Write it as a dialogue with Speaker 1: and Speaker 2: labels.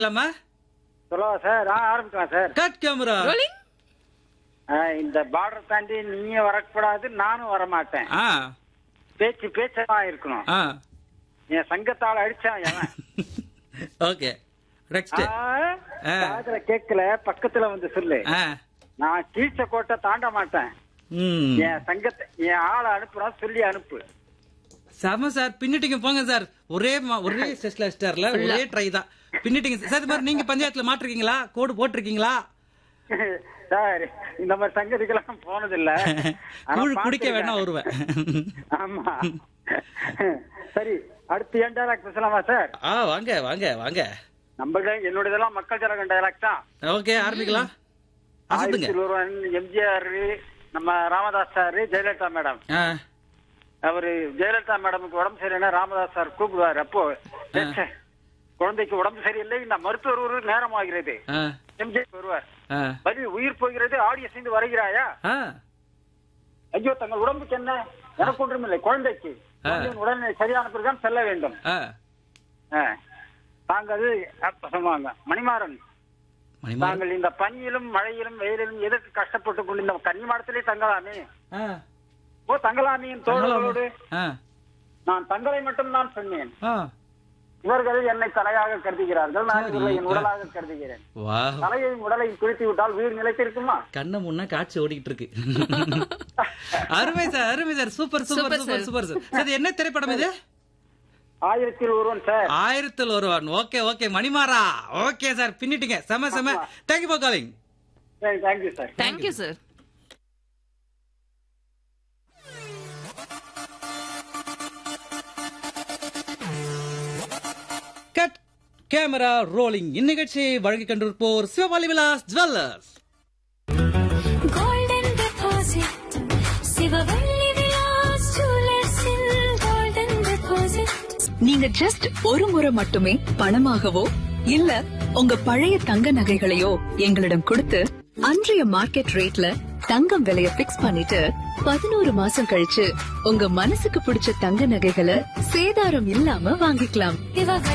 Speaker 1: இல்லாமா
Speaker 2: சொல்லவா சார் ஆ ஆரம்பிக்கலாம் சார்
Speaker 1: கட் கேமரா
Speaker 3: ரோலிங்
Speaker 2: ஆ, இந்த பார்டர் தாண்டி நீங்க வரக்கூடாது நானும் வரமாட்டேன்
Speaker 1: ஆ
Speaker 2: பேச்சு பேச்சா இருக்கணும்
Speaker 1: ஆ
Speaker 2: என் சங்கத்தால அடிச்சான் எவன்
Speaker 1: ஓகே நெக்ஸ்ட்
Speaker 2: ஆ,
Speaker 1: ஆ.
Speaker 2: காதுல கேட்கல பக்கத்துல வந்து சொல்லு
Speaker 1: ஆ
Speaker 2: நான் கீழ்ச்ச கோட்டை தாண்ட மாட்டேன்
Speaker 1: ம்
Speaker 2: என் சங்கத்தை என் ஆளை அனுப்புறோம் சொல்லி அனுப்பு
Speaker 1: செம சார் பின்னிட்டீங்க போங்க சார் ஒரே மா- ஒரே ஸ்டெஸ்ல ஸ்டார்ல ஒரே ட்ரை தான் பின்னிட்டீங்க சார் இது மாதிரி நீங்க பஞ்சாயத்துல மாட்டிருக்கீங்களா கோடு போட்டிருக்கீங்களா
Speaker 2: சார் இந்த மாதிரி சங்கதிக்கெல்லாம் போனதில்ல ஆனா
Speaker 1: கூழ் குடிக்க
Speaker 2: பார்த்திருக்கேன்.
Speaker 1: வேணா வருவேன்
Speaker 2: ஆமா சரி அடுத்து என் டைலாக் பேசலாமா சார்
Speaker 1: ஆ வாங்க வாங்க வாங்க
Speaker 2: நம்மள என்னோடதெல்லாம் மக்கள் ஜனகன் டைலாக் தான்
Speaker 1: ஓகே ஆரம்பிக்கலாம் அசத்துங்க
Speaker 2: ஆயிரத்தில் ஒருவன் எம்ஜிஆர் நம்ம ராமதாஸ் சார் ஜெயலலிதா மேடம்
Speaker 1: ஆ
Speaker 2: அவரு ஜெயலலிதா மேடமுக்கு உடம்பு சரியில்லைன்னா ராமதாஸ் சார் கூப்பிடுவாரு அப்போ "ச்சே, குழந்தைக்கு உடம்பு சரியில்லை நான் மருத்துவர் ஒரு நேரம் ஆகிறது
Speaker 1: ஆ
Speaker 2: எம்ஜிஆர் வருவார்
Speaker 1: ஆ
Speaker 2: வலி உயிர் போகிறது ஆடிய சேர்ந்து வருகிறாயா
Speaker 1: ஆ
Speaker 2: ஐயோ தங்கள் உடம்புக்கு என்ன எனக்கு ஒன்றுமில்லை குழந்தைக்கு குழந்தையின் உடல்நிலை சரியான பிறகுதான் செல்ல வேண்டும்
Speaker 1: ஆ
Speaker 2: ஆ. தாங்கள் அப்ப சொல்லுவாங்க மணிமாறன்
Speaker 1: மணிமாறன்
Speaker 2: தாங்கள் இந்த பனியிலும் மழையிலும் வெயிலிலும் எதற்கு கஷ்டப்பட்டு கொண்டு இந்த கன்னிமாடத்திலே தங்கலாமே
Speaker 1: ஆ
Speaker 2: ஓ தங்கலாமியின் தோழர்களோடு
Speaker 1: ஆ
Speaker 2: நான் தங்களை மட்டும் தான் சொன்னேன்
Speaker 1: ஆ
Speaker 2: இவர்கள் என்னை தலையாக கருதுகிறார்கள் நான் இவர்களை என் உடலாக கருதுகிறேன்
Speaker 1: வா
Speaker 2: தலையையும் உடலையும் குளித்து விட்டால் உயிர் நிலைத்திருக்குமா
Speaker 1: கண்ண முன்ன காட்சி ஓடிக்கிட்டு இருக்கு அருமை சார் அருமை sir super super
Speaker 3: Super,
Speaker 1: super
Speaker 3: sir.
Speaker 1: Super sir sir இது என்ன திரைப்படம் இது
Speaker 2: Aayirathil Oruvan sir
Speaker 1: Aayirathil Oruvan okay okay Manimaara okay sir பின்னிட்டீங்க செம செம thank you for calling
Speaker 2: thank you sir
Speaker 3: thank you sir
Speaker 1: cut camera rolling இந்நிகழ்ச்சியை வழங்கி கொண்டிருப்போர் Sivapali Vilas jewellers
Speaker 4: golden deposit Sivavalli Vilas ஜுவல்லர்ஸில் golden deposit
Speaker 5: நீங்க ஜஸ்ட் ஒரு முறை மட்டுமே பணமாகவோ இல்ல உங்க பழைய தங்க நகைகளையோ எங்களிடம் கொடுத்து அன்றைய மார்க்கெட் ரேட்ல தங்கம் விலைய பிக்ஸ் பண்ணிட்டு பதினோரு மாசம் கழிச்சு உங்க மனசுக்கு பிடிச்ச தங்க நகைகளை சேதாரம் இல்லாம வாங்கிக்கலாம்
Speaker 4: சிவ